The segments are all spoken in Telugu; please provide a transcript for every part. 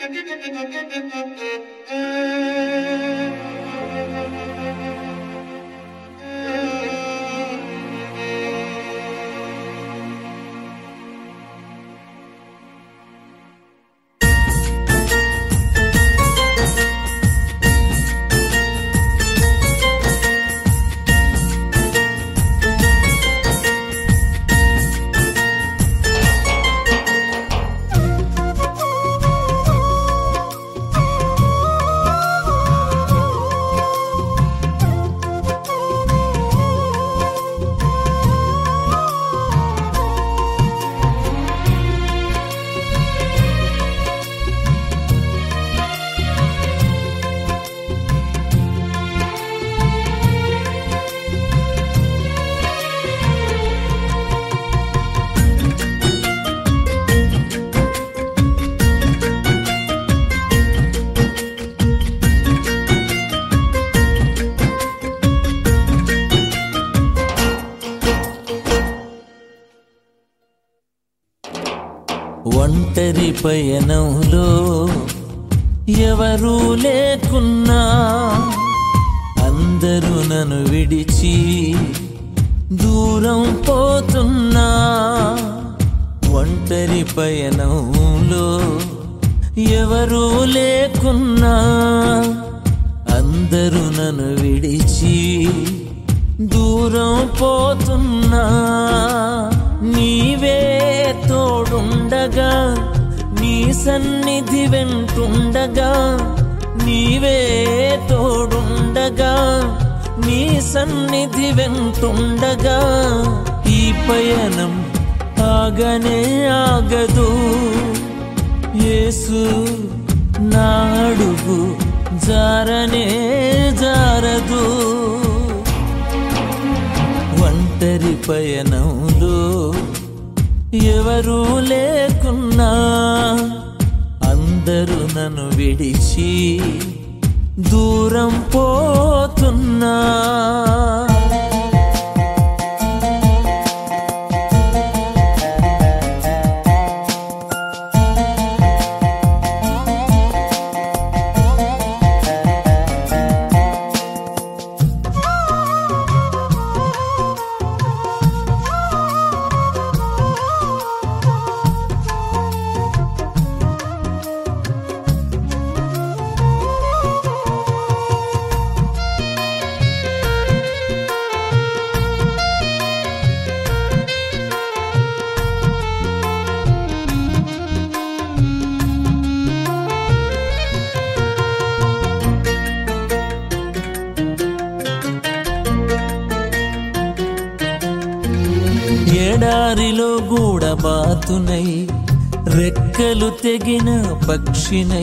ఒంటరి పయనంలో ఎవరూ లేకున్నా అందరూ నన్ను విడిచి దూరం పోతున్నా ఒంటరి పయనంలో ఎవరూ లేకున్నా అందరూ నన్ను విడిచి దూరం పోతున్నా నీవే తోడుండగా నీ సన్నిధి వెంటుండగా నీవే తోడుండగా నీ సన్నిధి వెంటుండగా ఈ పయనం ఆగనే ఆగదు యేసు నా అడుగు జారనే జారదు ఒంటరి పయనంలో ఎవరూ లేకున్నా అందరూ నన్ను విడిచి దూరం పోతున్నా ఎడారిలో గూడబాతునై రెక్కలు తెగిన పక్షినై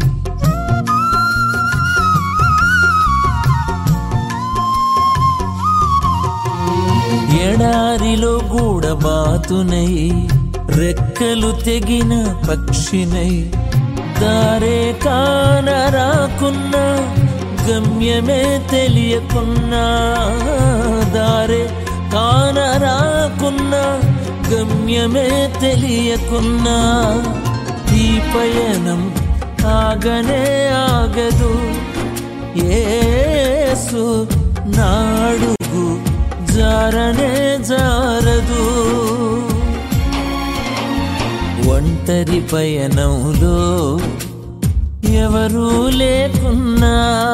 ఎడారిలో గూడబాతునై రెక్కలు తెగిన పక్షినై దారే కానరాకున్నా గమ్యమే తెలియకున్నా దారే కానరాకున్నా గమ్యమే తెలియకున్నా ఈ పయనం ఆగనే ఆగదు ఏసు నాడుగు జారనే జారదు ఒంటరి పయనంలో ఎవరూ లేకున్నా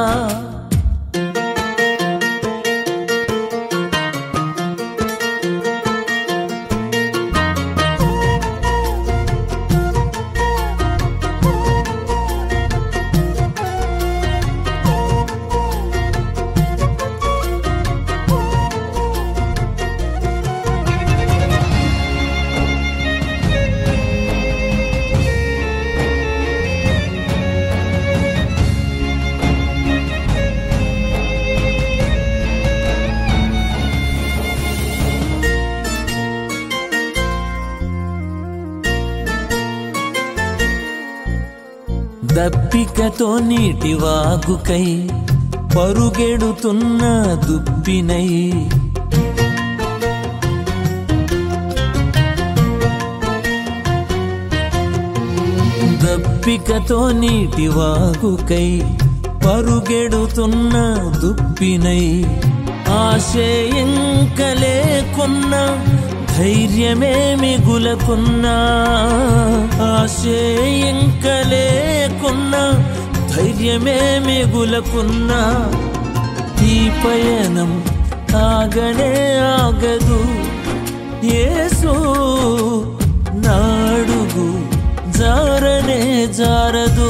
దప్పికతో నీటి వాగుకై పరుగెడుతున్న దుప్పినై దప్పికతో నీటి వాగుకై పరుగెడుతున్న దుప్పినై ఆశయంక లేకున్నా ధైర్యమే మిగులకున్నా ఆశయంక లేకున్నా ధైర్యమే మిగులకున్నా ఈ పయనం ఆగనే ఆగదు యేసు నాడుగు జారనే జారదు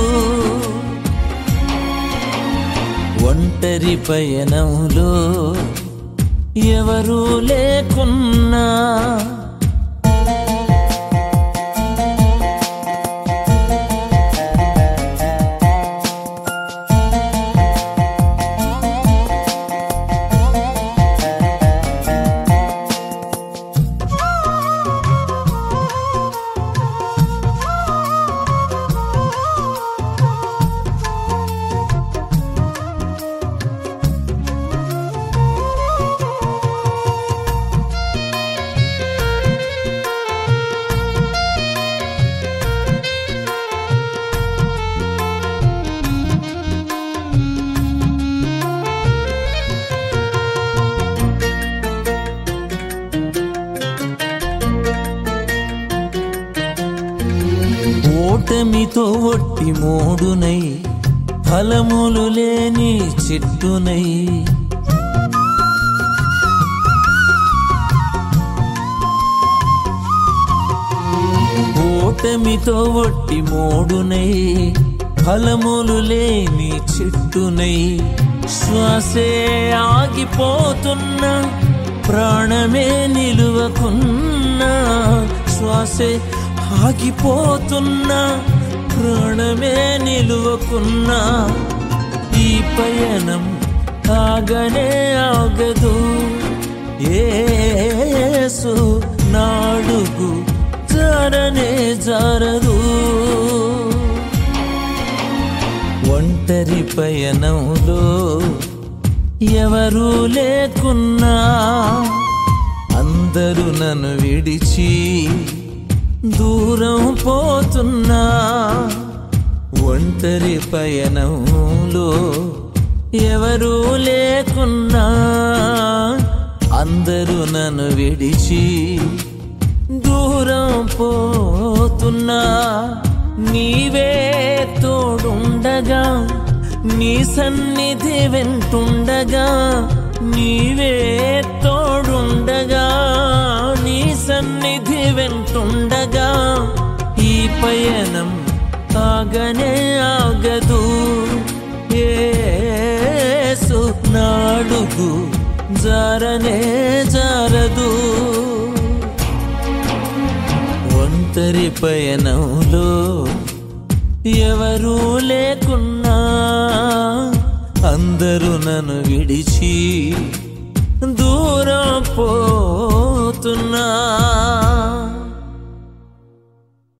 ఒంటరి పయనంలో ఎవరూ లేకున్నా ఓటమితో ఒట్టి మోడునై ఫలములు లేని చెట్టునై ఓటమితో ఒట్టి మోడునై ఫలములు లేని చెట్టునై శ్వాసే ఆగిపోతున్నా ప్రాణమే నిలువకున్నా శ్వాసే ఆగిపోతున్నా ప్రాణమే నిలువకున్నా ఈ పయనం ఆగనే ఆగదు ఏసు నాడుగు జారనే జారదు ఒంటరి పయనంలో ఎవరూ లేకున్నా అందరూ నన్ను విడిచి దూరం పోతున్నా ఒంటరి పయనంలో ఎవరూ లేకున్నా అందరూ నన్ను విడిచి దూరం పోతున్నా నీవే తోడుండగా నీ సన్నిధి వెంటుండగా నీవే తోడుండగా నీ సన్నిధి వెంటుండగా ఈ పయనం ఆగనే ఆగదు ఏసు నాడుగు జారనే జారదు ఒంటరి పయనంలో ఎవరూ లేకున్నా అందరూ నన్ను విడిచి దూరం పోతున్నా